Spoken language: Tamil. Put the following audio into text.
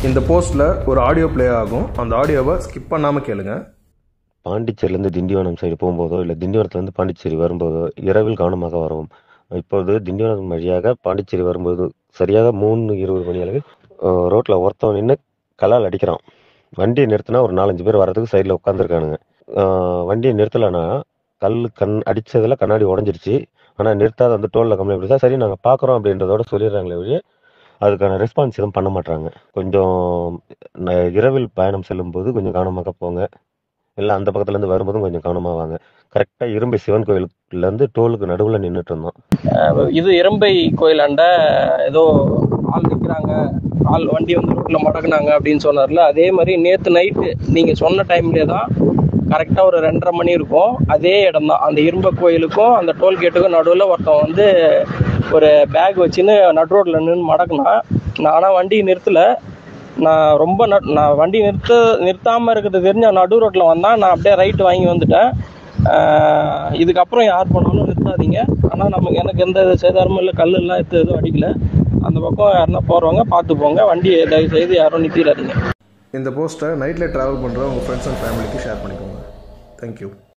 இந்த போஸ்ட்டில் ஒரு ஆடியோ ப்ளே ஆகும் அந்த ஆடியோவை ஸ்கிப் பண்ணாமல் கேளுங்க பாண்டிச்சேரியிலேருந்து திண்டிவனம் சைடு போகும்போதோ இல்லை திண்டிவனத்துலேருந்து பாண்டிச்சேரி வரும்போதோ இரவில் கவனமாக வரவும் இப்போது திண்டிவனம் வழியாக பாண்டிச்சேரி வரும்போது சரியாக மூணு இருபது மணி அளவில் ரோட்டில் ஒருத்தவன் நின்று கலால் அடிக்கிறான் வண்டியை நிறுத்தினா ஒரு நாலஞ்சு பேர் வர்றதுக்கு சைடில் உட்காந்துருக்கானுங்க வண்டியை நிறுத்தலைன்னா கல் கண் அடித்ததில் கண்ணாடி உடஞ்சிருச்சு ஆனால் நிறுத்தாத வந்து டோலில் கம்ப்ளைண்ட் கொடுத்தா சரி நாங்கள் பார்க்குறோம் அப்படின்றதோட சொல்லிடுறாங்களே ஒழிய அதுக்கான ரெஸ்பான்ஸ் எதுவும் பண்ண மாட்டாங்க கொஞ்சம் ந- இரவில் பயணம் செல்லும்போது கொஞ்சம் கவனமாக போங்க இல்லை அந்த பக்கத்துலேருந்து வரும்போதும் கொஞ்சம் கவனமாக வாங்க கரெக்டாக இரும்பை சிவன் கோயிலுக்குலேருந்து டோலுக்கு நடுவில் நின்றுட்டு இருந்தோம் இது இரம்பை கோயிலாண்ட ஏதோ ஆள் நிற்கிறாங்க ஆள் வண்டி வந்து ரோட்டில் மடக்குனாங்க அப்படின்னு சொன்னார்ல அதே மாதிரி நேற்று நைட்டு நீங்கள் சொன்ன டைம்லேயே தான் கரெக்டாக ஒரு ரெண்டரை மணி இருக்கும் அதே இடம் தான் அந்த இரும்பை கோயிலுக்கும் அந்த டோல்கேட்டுக்கும் நடுவில் ஒருத்தன் வந்து ஒரு பேக் வச்சுன்னு நடு ரோட்டில் நின்று மடக்குனா நான் ஆனால் வண்டி நிறுத்தலை நான் ரொம்ப ந நான் வண்டி நிறுத்த நிறுத்தாமல் இருக்கிறது தெரிஞ்ச நடு ரோட்டில் வந்தான் நான் அப்படியே ரைட்டு வாங்கி வந்துட்டேன் ஆஹ் இதுக்கப்புறம் யார் போனாலும் நிறுத்தாதீங்க ஆனால் நமக்கு எனக்கு எந்த சேதாரமும் இல்லை கல் எல்லாம் எடுத்து எதுவும் அடிக்கல அந்த பக்கம் யாருன்னா போகிறவங்க பார்த்து போங்க வண்டியை தயவு செய்து யாரும் நிறுத்திடாதீங்க இந்த போஸ்ட்டை நைட்டில் ட்ராவல் பண்ணுற உங்கள் ஃப்ரெண்ட்ஸ் அண்ட் ஃபேமிலிக்கு ஷேர் பண்ணிக்கோங்க தேங்க்யூ